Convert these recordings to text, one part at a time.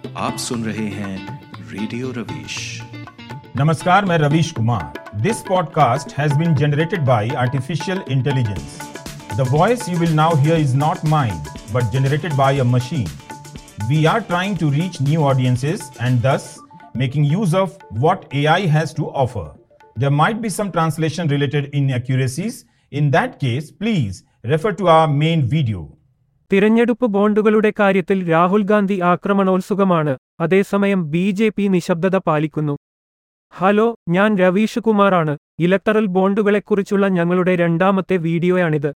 आप सुन रहे हैं रेडियो रवीश नमस्कार मैं Ravish Kumar this podcast has been generated by artificial intelligence the voice you will now hear is not mine but generated by a machine we are trying to reach new audiences and thus making use of what AI has to offer. There might be some translation related inaccuracies. In that case, please refer to our main video. തിരഞ്ഞെടുപ്പ് ബോണ്ടുകളുടെ കാര്യത്തിൽ രാഹുൽ ഗാന്ധി ആക്രമണോത്സുകമാണ് അതേസമയം B J P നിശബ്ദത പാലിക്കുന്നു hello ഞാൻ രവീഷ് കുമാറാണ് electoral ബോണ്ടുകളെക്കുറിച്ചുള്ള ഞങ്ങളുടെ രണ്ടാമത്തെ വീഡിയോയാണിത്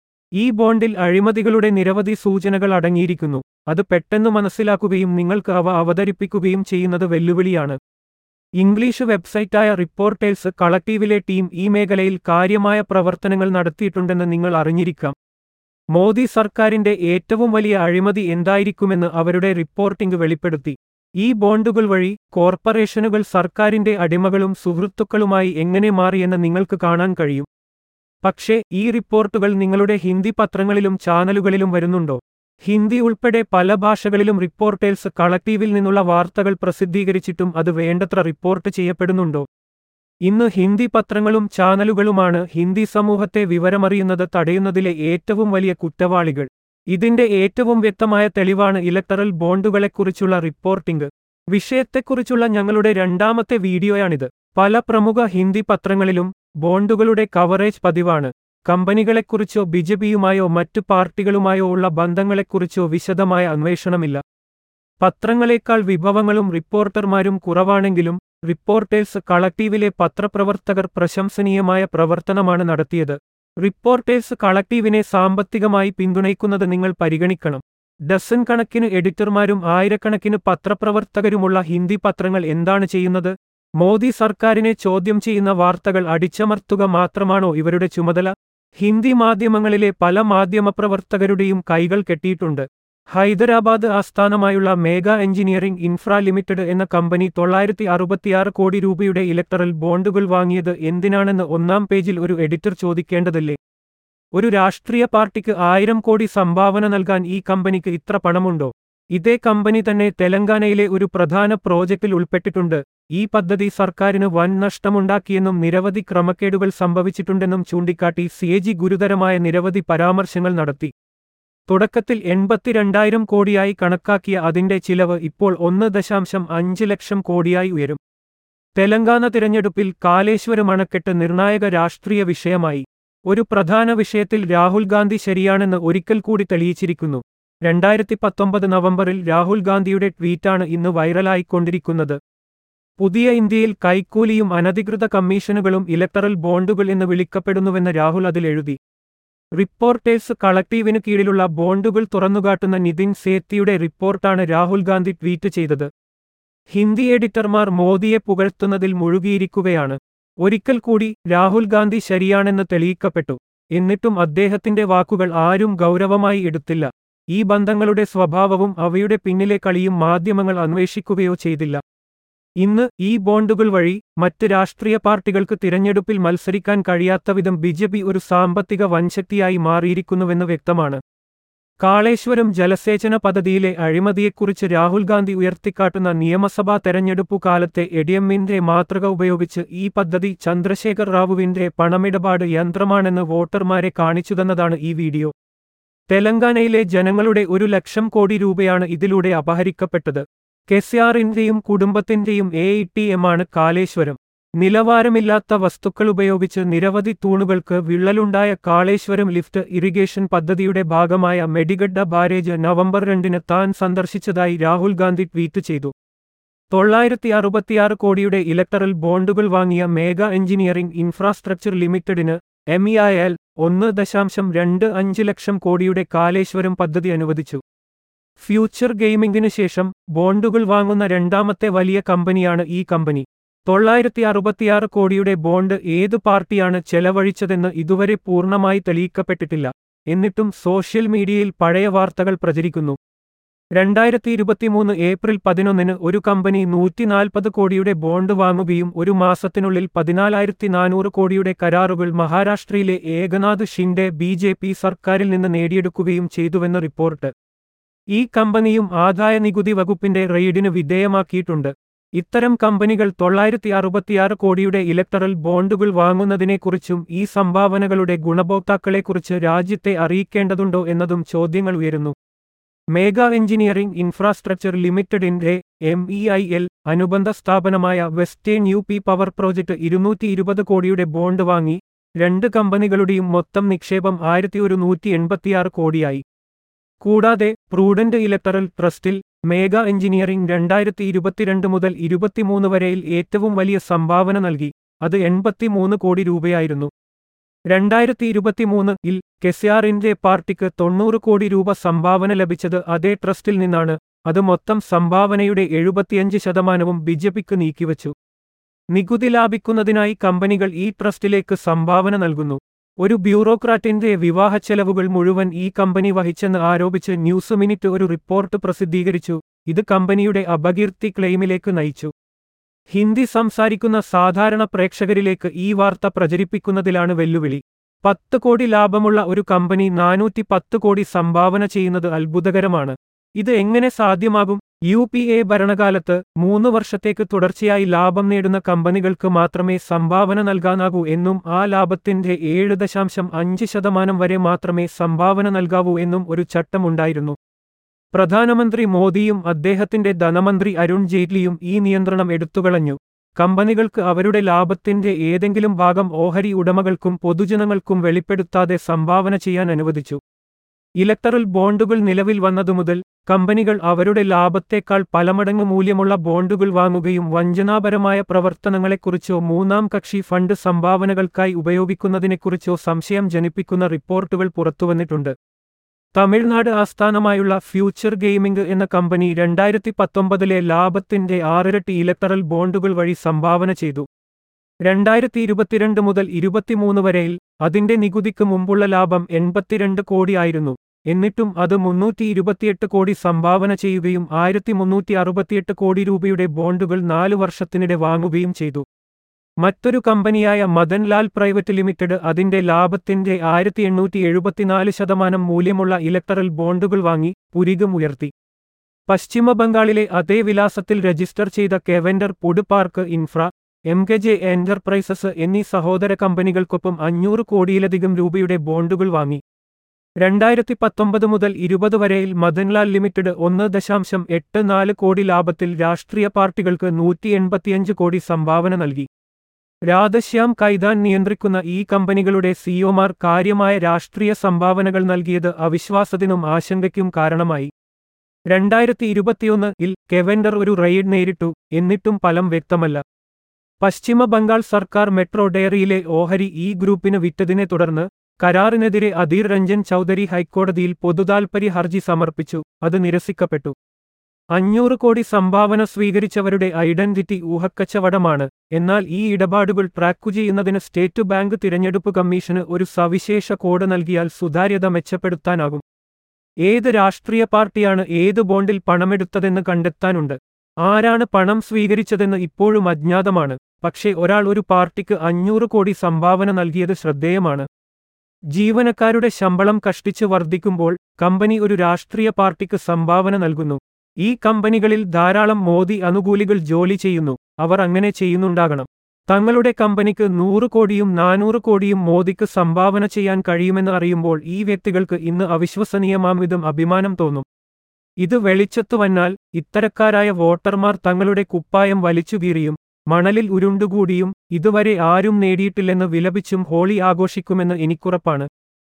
ഈ ബോണ്ടിൽ അഴിമതികളുടെ നിരവധി സൂചനകൾ അടങ്ങിയിരിക്കുന്നു അത് പെട്ടെന്ന് മനസ്സിലാക്കുകയും നിങ്ങൾക്ക് അവ അവതരിപ്പിക്കുകയും ചെയ്യുന്നത് വെല്ലുവിളിയാണ് ഇംഗ്ലീഷ് വെബ്സൈറ്റായ റിപ്പോർട്ടേഴ്സ് കളക്ടീവിലെ ടീം ഈ മേഖലയിൽ കാര്യമായ പ്രവർത്തനങ്ങൾ നടത്തിയിട്ടുണ്ടെന്ന് നിങ്ങൾ അറിഞ്ഞിരിക്കാം മോദി സർക്കാരിന്റെ ഏറ്റവും വലിയ അഴിമതി എന്തായിരിക്കുമെന്ന് അവരുടെ റിപ്പോർട്ടിംഗ് വെളിപ്പെടുത്തി ഈ ബോണ്ടുകൾ വഴി കോർപ്പറേഷനുകൾ സർക്കാരിന്റെ അടിമകളും സുഹൃത്തുക്കളുമായി എങ്ങനെ മാറിയെന്ന് നിങ്ങൾക്ക് കാണാൻ കഴിയും പക്ഷേ ഈ റിപ്പോർട്ടുകൾ നിങ്ങളുടെ ഹിന്ദി പത്രങ്ങളിലും ചാനലുകളിലും വരുന്നുണ്ടോ ഹിന്ദി ഉൾപ്പെടെ പല ഭാഷകളിലും റിപ്പോർട്ടേഴ്സ് കളക്ടീവിൽ നിന്നുള്ള വാർത്തകൾ പ്രസിദ്ധീകരിച്ചിട്ടും അത് വേണ്ടത്ര റിപ്പോർട്ട് ചെയ്യപ്പെടുന്നുണ്ടോ ഇന്ന് ഹിന്ദി പത്രങ്ങളും ചാനലുകളുമാണ് ഹിന്ദി സമൂഹത്തെ വിവരമറിയുന്നത് തടയുന്നതിലെ ഏറ്റവും വലിയ കുറ്റവാളികൾ ഇതിന്റെ ഏറ്റവും വ്യക്തമായ തെളിവാണ് ഇലക്ടറൽ ബോണ്ടുകളെക്കുറിച്ചുള്ള റിപ്പോർട്ടിംഗ് വിഷയത്തെക്കുറിച്ചുള്ള ഞങ്ങളുടെ രണ്ടാമത്തെ വീഡിയോയാണിത് പല പ്രമുഖ ഹിന്ദി പത്രങ്ങളിലും ബോണ്ടുകളുടെ കവറേജ് പതിവാണ് കമ്പനികളെക്കുറിച്ചോ ബിജെപിയുമായോ മറ്റു പാർട്ടികളുമായോ ഉള്ള ബന്ധങ്ങളെക്കുറിച്ചോ വിശദമായ അന്വേഷണമില്ല പത്രങ്ങളെക്കാൾ വിഭവങ്ങളും റിപ്പോർട്ടർമാരും കുറവാണെങ്കിലും റിപ്പോർട്ടേഴ്സ് കളക്ടീവിലെ പത്രപ്രവർത്തകർ പ്രശംസനീയമായ പ്രവർത്തനമാണ് നടത്തിയത് റിപ്പോർട്ടേഴ്സ് കളക്ടീവിനെ സാമ്പത്തികമായി പിന്തുണയ്ക്കുന്നത് നിങ്ങൾ പരിഗണിക്കണം ഡസൻ കണക്കിന് എഡിറ്റർമാരും ആയിരക്കണക്കിന് പത്രപ്രവർത്തകരുമുള്ള ഹിന്ദി പത്രങ്ങൾ എന്താണ് ചെയ്യുന്നത് മോദി സർക്കാരിനെ ചോദ്യം ചെയ്യുന്ന വാർത്തകൾ അടിച്ചമർത്തുക മാത്രമാണോ ഇവരുടെ ചുമതല ഹിന്ദി മാധ്യമങ്ങളിലെ പല മാധ്യമപ്രവർത്തകരുടെയും കൈകൾ കെട്ടിയിട്ടുണ്ട് ഹൈദരാബാദ് ആസ്ഥാനമായുള്ള മേഗ എഞ്ചിനീയറിംഗ് ഇൻഫ്ര ലിമിറ്റഡ് എന്ന കമ്പനി തൊള്ളായിരത്തി അറുപത്തിയാറ് കോടി രൂപയുടെ ഇലക്ടറൽ ബോണ്ടുകൾ വാങ്ങിയത് എന്തിനാണെന്ന് ഒന്നാം പേജിൽ ഒരു എഡിറ്റർ ചോദിക്കേണ്ടതില്ലേ ഒരു രാഷ്ട്രീയ പാർട്ടിക്ക് ആയിരം കോടി സംഭാവന നൽകാൻ ഈ കമ്പനിക്ക് ഇത്ര പണമുണ്ടോ ഇതേ കമ്പനി തന്നെ തെലങ്കാനയിലെ ഒരു പ്രധാന പ്രോജക്റ്റിൽ ഉൾപ്പെട്ടിട്ടുണ്ട് ഈ പദ്ധതി സർക്കാരിന് വൻ നഷ്ടമുണ്ടാക്കിയെന്നും നിരവധി ക്രമക്കേടുകൾ സംഭവിച്ചിട്ടുണ്ടെന്നും ചൂണ്ടിക്കാട്ടി സിഎജി ഗുരുതരമായ നിരവധി പരാമർശങ്ങൾ നടത്തി തുടക്കത്തിൽ എൺപത്തിരണ്ടായിരം കോടിയായി കണക്കാക്കിയ അതിന്റെ ചിലവ് ഇപ്പോൾ ഒന്ന് ദശാംശം അഞ്ച് ലക്ഷം കോടിയായി ഉയരും തെലങ്കാന തിരഞ്ഞെടുപ്പിൽ കാലേശ്വരം അണക്കെട്ട് നിർണായക രാഷ്ട്രീയ വിഷയമായി ഒരു പ്രധാന വിഷയത്തിൽ രാഹുൽ ഗാന്ധി ശരിയാണെന്ന് ഒരിക്കൽ കൂടി തെളിയിച്ചിരിക്കുന്നു രണ്ടായിരത്തി പത്തൊമ്പത് നവംബറിൽ രാഹുൽ ഗാന്ധിയുടെ ട്വീറ്റാണ് ഇന്ന് വൈറലായിക്കൊണ്ടിരിക്കുന്നത് പുതിയ ഇന്ത്യയിൽ കൈക്കൂലിയും അനധികൃത കമ്മീഷനുകളും ഇലക്ടറൽ ബോണ്ടുകൾ എന്ന് വിളിക്കപ്പെടുന്നുവെന്ന് രാഹുൽ അതിൽ എഴുതി റിപ്പോർട്ടേഴ്സ് കളക്ടീവിന് കീഴിലുള്ള ബോണ്ടുകൾ തുറന്നുകാട്ടുന്ന നിതിൻ സേത്തിയുടെ റിപ്പോർട്ടാണ് രാഹുൽ ഗാന്ധി ട്വീറ്റ് ചെയ്തത് ഹിന്ദി എഡിറ്റർമാർ മോദിയെ പുകഴ്ത്തുന്നതിൽ മുഴുകിയിരിക്കുകയാണ് ഒരിക്കൽ കൂടി രാഹുൽ ഗാന്ധി ശരിയാണെന്ന് തെളിയിക്കപ്പെട്ടു എന്നിട്ടും അദ്ദേഹത്തിന്റെ വാക്കുകൾ ആരും ഗൗരവമായി എടുത്തില്ല ഈ ബന്ധങ്ങളുടെ സ്വഭാവവും അവയുടെ പിന്നിലെ കളിയും മാധ്യമങ്ങൾ അന്വേഷിക്കുകയോ ചെയ്തില്ല ഇന്ന് ഈ ബോണ്ടുകൾ വഴി മറ്റ് രാഷ്ട്രീയ പാർട്ടികൾക്ക് തിരഞ്ഞെടുപ്പിൽ മത്സരിക്കാൻ കഴിയാത്തവിധം ബിജെപി ഒരു സാമ്പത്തിക വൻശക്തിയായി മാറിയിരിക്കുന്നുവെന്ന് വ്യക്തമാണ് കാളേശ്വരം ജലസേചന പദ്ധതിയിലെ അഴിമതിയെക്കുറിച്ച് രാഹുൽ ഗാന്ധി ഉയർത്തിക്കാട്ടുന്ന നിയമസഭാ തെരഞ്ഞെടുപ്പു കാലത്തെ എഡിഎമ്മിന്റെ മാതൃക ഉപയോഗിച്ച് ഈ പദ്ധതി ചന്ദ്രശേഖർ റാവുവിന്റെ പണമിടപാട് യന്ത്രമാണെന്ന് വോട്ടർമാരെ കാണിച്ചുതന്നതാണ് ഈ വീഡിയോ തെലങ്കാനയിലെ ജനങ്ങളുടെ ഒരു ലക്ഷം കോടി രൂപയാണ് ഇതിലൂടെ അപഹരിക്കപ്പെട്ടത് കെസിയാറിന്റെയും കുടുംബത്തിന്റെയും എ ഇ ടി എമ്മാണ് കാളേശ്വരം നിലവാരമില്ലാത്ത വസ്തുക്കൾ ഉപയോഗിച്ച് നിരവധി തൂണുകൾക്ക് വിള്ളലുണ്ടായ കാളേശ്വരം ലിഫ്റ്റ് ഇറിഗേഷൻ പദ്ധതിയുടെ ഭാഗമായ മെഡിഗഡ്ഡ ബാരേജ് നവംബർ രണ്ടിന് താൻ സന്ദർശിച്ചതായി രാഹുൽ ഗാന്ധി ട്വീറ്റ് ചെയ്തു തൊള്ളായിരത്തി അറുപത്തിയാറ് കോടിയുടെ ഇലക്ടറൽ ബോണ്ടുകൾ വാങ്ങിയ മേഗ എഞ്ചിനീയറിംഗ് ഇൻഫ്രാസ്ട്രക്ചർ ലിമിറ്റഡിന് എം ഇ ഐ എൽ ഒന്ന് ദശാംശം രണ്ട് അഞ്ച് ലക്ഷം കോടിയുടെ കാലേശ്വരം പദ്ധതി അനുവദിച്ചു ഫ്യൂച്ചർ ഗെയിമിംഗിനു ശേഷം ബോണ്ടുകൾ വാങ്ങുന്ന രണ്ടാമത്തെ വലിയ കമ്പനിയാണ് ഈ കമ്പനി തൊള്ളായിരത്തി അറുപത്തിയാറ് കോടിയുടെ ബോണ്ട് ഏതു പാർട്ടിയാണ് ചെലവഴിച്ചതെന്ന് ഇതുവരെ പൂർണ്ണമായി തെളിയിക്കപ്പെട്ടിട്ടില്ല എന്നിട്ടും സോഷ്യൽ മീഡിയയിൽ പഴയ വാർത്തകൾ പ്രചരിക്കുന്നു രണ്ടായിരത്തി ഇരുപത്തിമൂന്ന് ഏപ്രിൽ പതിനൊന്നിന് ഒരു കമ്പനി നൂറ്റിനാൽപ്പത് കോടിയുടെ ബോണ്ട് വാങ്ങുകയും ഒരു മാസത്തിനുള്ളിൽ പതിനാലായിരത്തി നാനൂറ് കോടിയുടെ കരാറുകൾ മഹാരാഷ്ട്രയിലെ ഏകനാഥ് ഷിൻഡെ ബി സർക്കാരിൽ നിന്ന് നേടിയെടുക്കുകയും ചെയ്തുവെന്ന് റിപ്പോർട്ട് ഈ കമ്പനിയും ആദായ നികുതി വകുപ്പിന്റെ റെയ്ഡിന് വിധേയമാക്കിയിട്ടുണ്ട് ഇത്തരം കമ്പനികൾ തൊള്ളായിരത്തി അറുപത്തിയാറ് കോടിയുടെ ഇലക്ടറൽ ബോണ്ടുകൾ വാങ്ങുന്നതിനെക്കുറിച്ചും ഈ സംഭാവനകളുടെ ഗുണഭോക്താക്കളെക്കുറിച്ച് രാജ്യത്തെ അറിയിക്കേണ്ടതുണ്ടോ എന്നതും ചോദ്യങ്ങൾ ഉയരുന്നു മേഗ എഞ്ചിനീയറിംഗ് ഇൻഫ്രാസ്ട്രക്ചർ ലിമിറ്റഡിന്റെ എം ഇ ഐ എൽ അനുബന്ധ സ്ഥാപനമായ western U P power project ഇരുന്നൂറ്റി ഇരുപത് കോടിയുടെ ബോണ്ട് വാങ്ങി രണ്ട് കമ്പനികളുടെയും മൊത്തം നിക്ഷേപം ആയിരത്തി ഒരുന്നൂറ്റി എൺപത്തിയാറ് കോടിയായി കൂടാതെ പ്രൂഡന്റ് ഇലക്ടറൽ ട്രസ്റ്റിൽ മേഗ എഞ്ചിനീയറിംഗ് രണ്ടായിരത്തി ഇരുപത്തിരണ്ട് മുതൽ ഇരുപത്തിമൂന്ന് വരെയിൽ ഏറ്റവും വലിയ സംഭാവന നൽകി അത് എൺപത്തിമൂന്ന് കോടി രൂപയായിരുന്നു രണ്ടായിരത്തി ഇരുപത്തിമൂന്ന് ഇൽ കെസ്യാറിന്റെ പാർട്ടിക്ക് തൊണ്ണൂറ് കോടി രൂപ സംഭാവന ലഭിച്ചത് അതേ ട്രസ്റ്റിൽ നിന്നാണ് അത് മൊത്തം സംഭാവനയുടെ എഴുപത്തിയഞ്ച് ശതമാനവും ബിജെപിക്ക് നീക്കിവച്ചു നികുതി ലാഭിക്കുന്നതിനായി കമ്പനികൾ ഈ ട്രസ്റ്റിലേക്ക് സംഭാവന നൽകുന്നു ഒരു ബ്യൂറോക്രാറ്റിന്റെ വിവാഹ ചെലവുകൾ മുഴുവൻ ഈ കമ്പനി വഹിച്ചെന്ന് ആരോപിച്ച് ന്യൂസ് മിനിറ്റ് ഒരു റിപ്പോർട്ട് പ്രസിദ്ധീകരിച്ചു ഇത് കമ്പനിയുടെ അപകീർത്തി ക്ലെയിമിലേക്ക് നയിച്ചു ഹിന്ദി സംസാരിക്കുന്ന സാധാരണ പ്രേക്ഷകരിലേക്ക് ഈ വാർത്ത പ്രചരിപ്പിക്കുന്നതിലാണ് വെല്ലുവിളി പത്ത് കോടി ലാഭമുള്ള ഒരു കമ്പനി നാനൂറ്റി പത്ത് കോടി സംഭാവന ചെയ്യുന്നത് അത്ഭുതകരമാണ് ഇത് എങ്ങനെ സാധ്യമാകും യു പി എ ഭരണകാലത്ത് മൂന്ന് വർഷത്തേക്ക് തുടർച്ചയായി ലാഭം നേടുന്ന കമ്പനികൾക്ക് മാത്രമേ സംഭാവന നൽകാനാകൂ എന്നും ആ ലാഭത്തിന്റെ ഏഴ് ദശാംശം അഞ്ച് ശതമാനം വരെ മാത്രമേ സംഭാവന നൽകാവൂ എന്നും ഒരു ചട്ടമുണ്ടായിരുന്നു പ്രധാനമന്ത്രി മോദിയും അദ്ദേഹത്തിന്റെ ധനമന്ത്രി അരുൺ ജെയ്റ്റ്ലിയും ഈ നിയന്ത്രണം എടുത്തുകളഞ്ഞു കമ്പനികൾക്ക് അവരുടെ ലാഭത്തിന്റെ ഏതെങ്കിലും ഭാഗം ഓഹരി ഉടമകൾക്കും പൊതുജനങ്ങൾക്കും വെളിപ്പെടുത്താതെ സംഭാവന ചെയ്യാൻ അനുവദിച്ചു ഇലക്ടറൽ ബോണ്ടുകൾ നിലവിൽ വന്നതുമുതൽ കമ്പനികൾ അവരുടെ ലാഭത്തേക്കാൾ പലമടങ്ങ് മൂല്യമുള്ള ബോണ്ടുകൾ വാങ്ങുകയും വഞ്ചനാപരമായ പ്രവർത്തനങ്ങളെക്കുറിച്ചോ മൂന്നാം കക്ഷി ഫണ്ട് സംഭാവനകൾക്കായി ഉപയോഗിക്കുന്നതിനെക്കുറിച്ചോ സംശയം ജനിപ്പിക്കുന്ന റിപ്പോർട്ടുകൾ പുറത്തുവന്നിട്ടുണ്ട് തമിഴ്നാട് ആസ്ഥാനമായുള്ള ഫ്യൂച്ചർ ഗെയിമിംഗ് എന്ന കമ്പനി രണ്ടായിരത്തി പത്തൊമ്പതിലെ ലാഭത്തിന്റെ ആറിരട്ടി ഇലക്ടറൽ ബോണ്ടുകൾ വഴി സംഭാവന ചെയ്തു രണ്ടായിരത്തി ഇരുപത്തിരണ്ട് മുതൽ ഇരുപത്തിമൂന്ന് വരെയിൽ അതിന്റെ നികുതിക്ക് മുമ്പുള്ള ലാഭം എൺപത്തിരണ്ട് കോടിയായിരുന്നു എന്നിട്ടും അത് മുന്നൂറ്റി ഇരുപത്തിയെട്ട് കോടി സംഭാവന ചെയ്യുകയും ആയിരത്തി മുന്നൂറ്റി അറുപത്തിയെട്ട് കോടി രൂപയുടെ ബോണ്ടുകൾ നാലു വർഷത്തിനിടെ വാങ്ങുകയും ചെയ്തു മറ്റൊരു കമ്പനിയായ മദൻലാൽ പ്രൈവറ്റ് ലിമിറ്റഡ് അതിന്റെ ലാഭത്തിന്റെ ആയിരത്തി എണ്ണൂറ്റി എഴുപത്തിനാല് ശതമാനം മൂല്യമുള്ള ഇലക്ടറൽ ബോണ്ടുകൾ വാങ്ങി പുരികം ഉയർത്തി പശ്ചിമ ബംഗാളിലെ അതേ വിലാസത്തിൽ രജിസ്റ്റർ ചെയ്ത Kevender food park infra M K J enterprises എന്നീ സഹോദര കമ്പനികൾക്കൊപ്പം അഞ്ഞൂറ് കോടിയിലധികം രൂപയുടെ ബോണ്ടുകൾ വാങ്ങി രണ്ടായിരത്തി പത്തൊമ്പത് മുതൽ ഇരുപത് വരെയിൽ മദൻലാൽ ലിമിറ്റഡ് ഒന്ന് ദശാംശം എട്ട് നാല് കോടി ലാഭത്തിൽ രാഷ്ട്രീയ പാർട്ടികൾക്ക് നൂറ്റി എൺപത്തിയഞ്ച് കോടി സംഭാവന നൽകി രാധശ്യാം കൈതാൻ നിയന്ത്രിക്കുന്ന ഈ കമ്പനികളുടെ സിഇഒമാർ കാര്യമായ രാഷ്ട്രീയ സംഭാവനകൾ നൽകിയത് അവിശ്വാസത്തിനും ആശങ്കയ്ക്കും കാരണമായി രണ്ടായിരത്തി ഇരുപത്തിയൊന്ന് ഇൽ കെവൻഡർ ഒരു റെയ്ഡ് നേരിട്ടു എന്നിട്ടും ഫലം വ്യക്തമല്ല പശ്ചിമ ബംഗാൾ സർക്കാർ മെട്രോ ഡയറിയിലെ ഓഹരി ഈ ഗ്രൂപ്പിന് വിറ്റതിനെ തുടർന്ന് കരാറിനെതിരെ അധീർ രഞ്ജൻ ചൌധരി ഹൈക്കോടതിയിൽ പൊതുതാൽപര്യ ഹർജി സമർപ്പിച്ചു അത് നിരസിക്കപ്പെട്ടു അഞ്ഞൂറ് കോടി സംഭാവന സ്വീകരിച്ചവരുടെ ഐഡന്റിറ്റി ഊഹക്കച്ചവടമാണ് എന്നാൽ ഈ ഇടപാടുകൾ ട്രാക്കു ചെയ്യുന്നതിന് സ്റ്റേറ്റ് ബാങ്ക് തിരഞ്ഞെടുപ്പ് കമ്മീഷന് ഒരു സവിശേഷ കോഡ് നൽകിയാൽ സുതാര്യത മെച്ചപ്പെടുത്താനാകും ഏത് രാഷ്ട്രീയ പാർട്ടിയാണ് ഏത് ബോണ്ടിൽ പണമെടുത്തതെന്ന് കണ്ടെത്താനുണ്ട് ആരാണ് പണം സ്വീകരിച്ചതെന്ന് ഇപ്പോഴും അജ്ഞാതമാണ് പക്ഷേ ഒരാൾ ഒരു പാർട്ടിക്ക് അഞ്ഞൂറ് കോടി സംഭാവന നൽകിയത് ശ്രദ്ധേയമാണ് ജീവനക്കാരുടെ ശമ്പളം കഷ്ടിച്ച് വർദ്ധിക്കുമ്പോൾ കമ്പനി ഒരു രാഷ്ട്രീയ പാർട്ടിക്ക് സംഭാവന നൽകുന്നു ഈ കമ്പനികളിൽ ധാരാളം മോദി അനുകൂലികൾ ജോലി ചെയ്യുന്നു അവർ അങ്ങനെ ചെയ്യുന്നുണ്ടാകണം തങ്ങളുടെ കമ്പനിക്ക് നൂറ് കോടിയും നാനൂറ് കോടിയും മോദിക്ക് സംഭാവന ചെയ്യാൻ കഴിയുമെന്ന് അറിയുമ്പോൾ ഈ വ്യക്തികൾക്ക് ഇന്ന് അവിശ്വസനീയമാം വിധം അഭിമാനം തോന്നും ഇത് വെളിച്ചത്തു വന്നാൽ ഇത്തരക്കാരായ വോട്ടർമാർ തങ്ങളുടെ കുപ്പായം വലിച്ചുകീറിയും മണലിൽ ഉരുണ്ടുകൂടിയും ഇതുവരെ ആരും നേടിയിട്ടില്ലെന്ന് വിലപിച്ചും ഹോളി ആഘോഷിക്കുമെന്ന് എനിക്കുറപ്പാണ്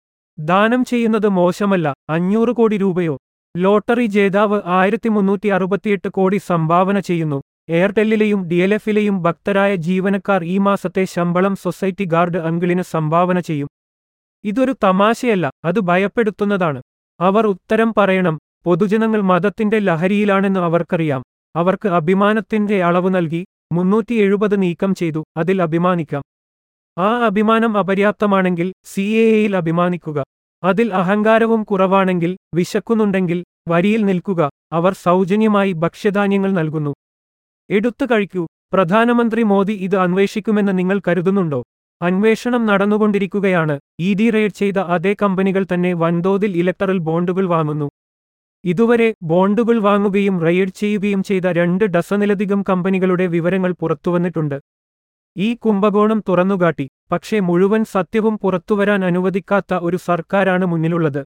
ദാനം ചെയ്യുന്നത് മോശമല്ല അഞ്ഞൂറ് കോടി രൂപയോ ലോട്ടറി ജേതാവ് ആയിരത്തി മുന്നൂറ്റി അറുപത്തിയെട്ട് കോടി സംഭാവന ചെയ്യുന്നു എയർടെല്ലിലെയും ഡിഎൽഎഫിലെയും ഭക്തരായ ജീവനക്കാർ ഈ മാസത്തെ ശമ്പളം സൊസൈറ്റി ഗാർഡ് അങ്കിളിന് സംഭാവന ചെയ്യും ഇതൊരു തമാശയല്ല അത് ഭയപ്പെടുത്തുന്നതാണ് അവർ ഉത്തരം പറയണം പൊതുജനങ്ങൾ മതത്തിന്റെ ലഹരിയിലാണെന്ന് അവർക്കറിയാം അവർക്ക് അഭിമാനത്തിന്റെ അളവ് നൽകി മുന്നൂറ്റി എഴുപത് നീക്കം ചെയ്തു അതിൽ അഭിമാനിക്കാം ആ അഭിമാനം അപര്യാപ്തമാണെങ്കിൽ സി എ എയിൽ അഭിമാനിക്കുക അതിൽ അഹങ്കാരവും കുറവാണെങ്കിൽ വിശക്കുന്നുണ്ടെങ്കിൽ വരിയിൽ നിൽക്കുക അവർ സൗജന്യമായി ഭക്ഷ്യധാന്യങ്ങൾ നൽകുന്നു എടുത്തു കഴിക്കൂ പ്രധാനമന്ത്രി മോദി ഇത് അന്വേഷിക്കുമെന്ന് നിങ്ങൾ കരുതുന്നുണ്ടോ അന്വേഷണം നടന്നുകൊണ്ടിരിക്കുകയാണ് ഇ ഡി റെയ്ഡ് ചെയ്ത അതേ കമ്പനികൾ തന്നെ വൻതോതിൽ ഇലക്ടറൽ ബോണ്ടുകൾ വാങ്ങുന്നു ഇതുവരെ ബോണ്ടുകൾ വാങ്ങുകയും റെയ്ഡ് ചെയ്യുകയും ചെയ്ത രണ്ട് ഡസനിലധികം കമ്പനികളുടെ വിവരങ്ങൾ പുറത്തുവന്നിട്ടുണ്ട് ഈ കുംഭകോണം തുറന്നുകാട്ടി പക്ഷേ മുഴുവൻ സത്യവും പുറത്തുവരാൻ അനുവദിക്കാത്ത ഒരു സർക്കാരാണ് മുന്നിലുള്ളത്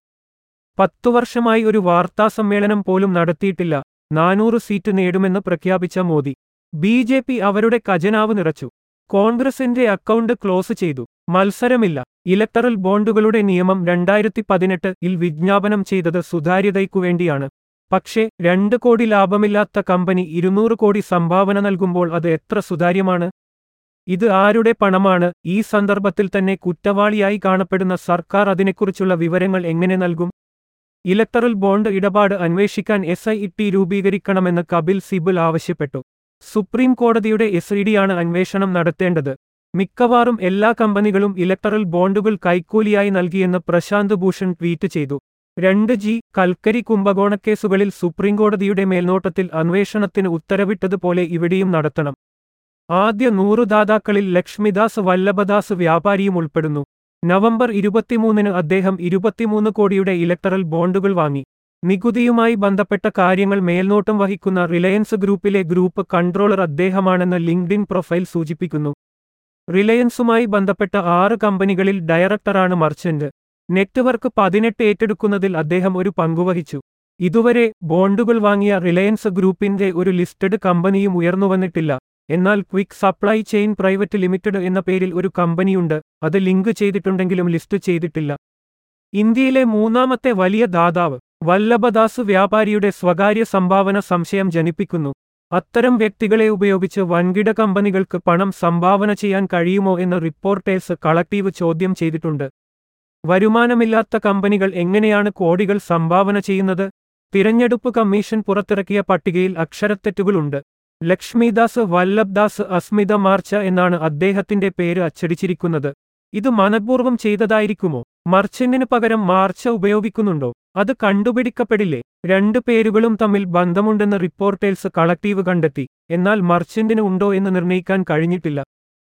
പത്തു വർഷമായി ഒരു വാർത്താസമ്മേളനം പോലും നടത്തിയിട്ടില്ല നാനൂറ് സീറ്റ് നേടുമെന്ന് പ്രഖ്യാപിച്ച മോദി ബി ജെ പി അവരുടെ ഖജനാവ് നിറച്ചു കോൺഗ്രസിന്റെ അക്കൗണ്ട് ക്ലോസ് ചെയ്തു മത്സരമില്ല ഇലക്ടറൽ ബോണ്ടുകളുടെ നിയമം രണ്ടായിരത്തി പതിനെട്ട് ഇൽ വിജ്ഞാപനം ചെയ്തത് സുതാര്യതയ്ക്കുവേണ്ടിയാണ് പക്ഷേ രണ്ട് കോടി ലാഭമില്ലാത്ത കമ്പനി ഇരുന്നൂറ് കോടി സംഭാവന നൽകുമ്പോൾ അത് എത്ര സുതാര്യമാണ് ഇത് ആരുടെ പണമാണ് ഈ സന്ദർഭത്തിൽ തന്നെ കുറ്റവാളിയായി കാണപ്പെടുന്ന സർക്കാർ അതിനെക്കുറിച്ചുള്ള വിവരങ്ങൾ എങ്ങനെ നൽകും ഇലക്ടറൽ ബോണ്ട് ഇടപാട് അന്വേഷിക്കാൻ എസ് ഐ ടി രൂപീകരിക്കണമെന്ന് കപിൽ സിബൽ ആവശ്യപ്പെട്ടു സുപ്രീം കോടതിയുടെ എസ് ഇഡിയാണ് അന്വേഷണം നടത്തേണ്ടത് മിക്കവാറും എല്ലാ കമ്പനികളും ഇലക്ടറൽ ബോണ്ടുകൾ കൈക്കൂലിയായി നൽകിയെന്ന് പ്രശാന്ത് ഭൂഷൺ ട്വീറ്റ് ചെയ്തു രണ്ട് ജി കൽക്കരി കുംഭകോണക്കേസുകളിൽ സുപ്രീംകോടതിയുടെ മേൽനോട്ടത്തിൽ അന്വേഷണത്തിന് ഉത്തരവിട്ടതുപോലെ ഇവിടെയും നടത്തണം ആദ്യ നൂറു ദാതാക്കളിൽ ലക്ഷ്മിദാസ് വല്ലഭദാസ് വ്യാപാരിയും ഉൾപ്പെടുന്നു നവംബർ ഇരുപത്തിമൂന്നിന് അദ്ദേഹം ഇരുപത്തിമൂന്ന് കോടിയുടെ ഇലക്ടറൽ ബോണ്ടുകൾ വാങ്ങി നികുതിയുമായി ബന്ധപ്പെട്ട കാര്യങ്ങൾ മേൽനോട്ടം വഹിക്കുന്ന റിലയൻസ് ഗ്രൂപ്പിലെ ഗ്രൂപ്പ് കൺട്രോളർ അദ്ദേഹമാണെന്ന് ലിങ്ക്ഡിൻ പ്രൊഫൈൽ സൂചിപ്പിക്കുന്നു റിലയൻസുമായി ബന്ധപ്പെട്ട ആറ് കമ്പനികളിൽ ഡയറക്ടറാണ് മർച്ചന്റ് നെറ്റ്വർക്ക് പതിനെട്ട് ഏറ്റെടുക്കുന്നതിൽ അദ്ദേഹം ഒരു പങ്കുവഹിച്ചു ഇതുവരെ ബോണ്ടുകൾ വാങ്ങിയ റിലയൻസ് ഗ്രൂപ്പിന്റെ ഒരു ലിസ്റ്റഡ് കമ്പനിയും ഉയർന്നുവന്നിട്ടില്ല എന്നാൽ quick supply chain private limited എന്ന പേരിൽ ഒരു കമ്പനിയുണ്ട് അത് ലിങ്ക് ചെയ്തിട്ടുണ്ടെങ്കിലും ലിസ്റ്റ് ചെയ്തിട്ടില്ല ഇന്ത്യയിലെ മൂന്നാമത്തെ വലിയ ദാതാവ് വല്ലഭദാസ് വ്യാപാരിയുടെ സ്വകാര്യ സംഭാവന സംശയം ജനിപ്പിക്കുന്നു അത്തരം വ്യക്തികളെ ഉപയോഗിച്ച് വൻകിട കമ്പനികൾക്ക് പണം സംഭാവന ചെയ്യാൻ കഴിയുമോ എന്ന് റിപ്പോർട്ടേഴ്സ് കളക്ടീവ് ചോദ്യം ചെയ്തിട്ടുണ്ട് വരുമാനമില്ലാത്ത കമ്പനികൾ എങ്ങനെയാണ് കോടികൾ സംഭാവന ചെയ്യുന്നത് തിരഞ്ഞെടുപ്പ് കമ്മീഷൻ പുറത്തിറക്കിയ പട്ടികയിൽ അക്ഷരത്തെറ്റുകളുണ്ട് ലക്ഷ്മിദാസ് വല്ലഭ്ദാസ് അസ്മിത മാർച്ച എന്നാണ് അദ്ദേഹത്തിന്റെ പേര് അച്ചടിച്ചിരിക്കുന്നത് ഇത് മനഃപൂർവ്വം ചെയ്തതായിരിക്കുമോ മർച്ചന്റിന് പകരം മാർച്ച ഉപയോഗിക്കുന്നുണ്ടോ അത് കണ്ടുപിടിക്കപ്പെടില്ലേ രണ്ടു പേരുകളും തമ്മിൽ ബന്ധമുണ്ടെന്ന് റിപ്പോർട്ടേഴ്സ് കളക്ടീവ് കണ്ടെത്തി എന്നാൽ മർച്ചന്റിന് ഉണ്ടോ എന്ന് നിർണ്ണയിക്കാൻ കഴിഞ്ഞിട്ടില്ല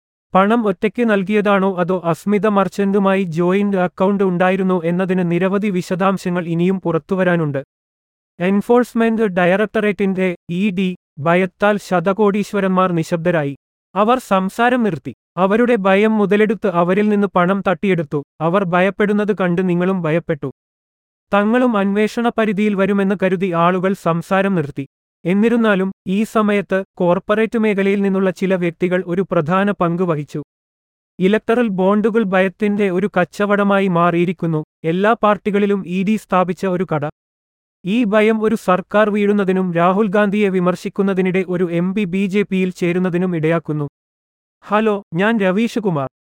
പണം ഒറ്റയ്ക്ക് നൽകിയതാണോ അതോ അസ്മിത മർച്ചന്റുമായി ജോയിന്റ് അക്കൗണ്ട് ഉണ്ടായിരുന്നോ എന്നതിന് നിരവധി വിശദാംശങ്ങൾ ഇനിയും പുറത്തുവരാനുണ്ട് എൻഫോഴ്സ്മെന്റ് ഡയറക്ടറേറ്റിന്റെ ഇ ഡി ഭയത്താൽ ശതകോടീശ്വരന്മാർ നിശബ്ദരായി അവർ സംസാരം നിർത്തി അവരുടെ ഭയം മുതലെടുത്ത് അവരിൽ നിന്ന് പണം തട്ടിയെടുത്തു അവർ ഭയപ്പെടുന്നത് കണ്ട് നിങ്ങളും ഭയപ്പെട്ടു തങ്ങളും അന്വേഷണ പരിധിയിൽ വരുമെന്ന് കരുതി ആളുകൾ സംസാരം നിർത്തി എന്നിരുന്നാലും ഈ സമയത്ത് കോർപ്പറേറ്റ് മേഖലയിൽ നിന്നുള്ള ചില വ്യക്തികൾ ഒരു പ്രധാന പങ്ക് വഹിച്ചു ഇലക്ടറൽ ബോണ്ടുകൾ ഭയത്തിന്റെ ഒരു കച്ചവടമായി മാറിയിരിക്കുന്നു എല്ലാ പാർട്ടികളിലും ഇ ഡി സ്ഥാപിച്ച ഒരു കട ഈ ഭയം ഒരു സർക്കാർ വീഴുന്നതിനും രാഹുൽ ഗാന്ധിയെ വിമർശിക്കുന്നതിനിടെ ഒരു എം പി ബി ജെ പിയിൽ ചേരുന്നതിനും ഇടയാക്കുന്നു ഹലോ ഞാൻ രവീഷ് കുമാർ